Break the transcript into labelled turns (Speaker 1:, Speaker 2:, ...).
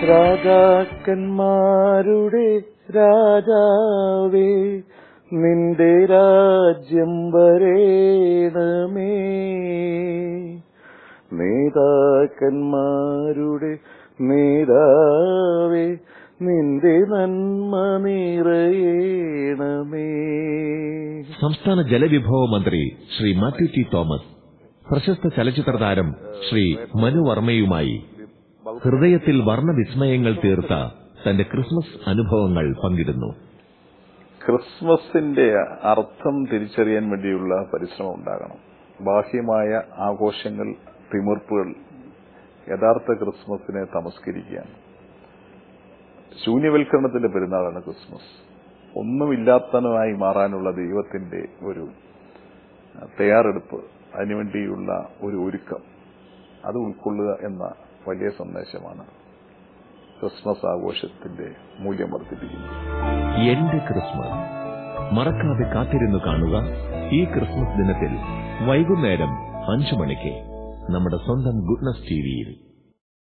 Speaker 1: രാജാക്കന്മാരുടെ രാജാവേ നിന്റെ രാജ്യം വരേണമേ നേതാക്കന്മാരുടെ നേതാവേ നിന്റെ നന്മ നിറയേണമേ
Speaker 2: സംസ്ഥാന ജലവിഭവ മന്ത്രി ശ്രീ മാത്യു ടി തോമസ് പ്രശസ്ത ചലച്ചിത്ര താരം ശ്രീ മനു വർമ്മയുമായി ഹൃദയത്തിൽ വർണ്ണവിസ്മയങ്ങൾ തീർത്ത തന്റെ ക്രിസ്മസ് അനുഭവങ്ങൾ പങ്കിടുന്നു
Speaker 3: ക്രിസ്മസിന്റെ അർത്ഥം തിരിച്ചറിയാൻ വേണ്ടിയുള്ള പരിശ്രമം ഉണ്ടാകണം ബാഹ്യമായ ആഘോഷങ്ങൾ തിമിർപ്പുകൾ യഥാർത്ഥ ക്രിസ്മസിനെ തമസ്കരിക്കുകയാണ് ശൂന്യവൽക്കരണത്തിന്റെ പെരുന്നാളാണ് ക്രിസ്മസ് ഒന്നുമില്ലാത്തവനായി മാറാനുള്ള ദൈവത്തിന്റെ ഒരു തയ്യാറെടുപ്പ് അതിനുവേണ്ടിയുള്ള ഒരു ഒരുക്കം അത് ഉൾക്കൊള്ളുക എന്ന വലിയ സന്ദേശമാണ് ക്രിസ്മസ് ആഘോഷത്തിന്റെ മൂല്യം വർദ്ധിപ്പിക്കുന്നത്
Speaker 2: എന്റെ ക്രിസ്മസ് മറക്കാതെ കാത്തിരുന്നു കാണുക ഈ ക്രിസ്മസ് ദിനത്തിൽ വൈകുന്നേരം അഞ്ചു മണിക്ക് നമ്മുടെ സ്വന്തം ഗുഡ്നസ് ടിവിയിൽ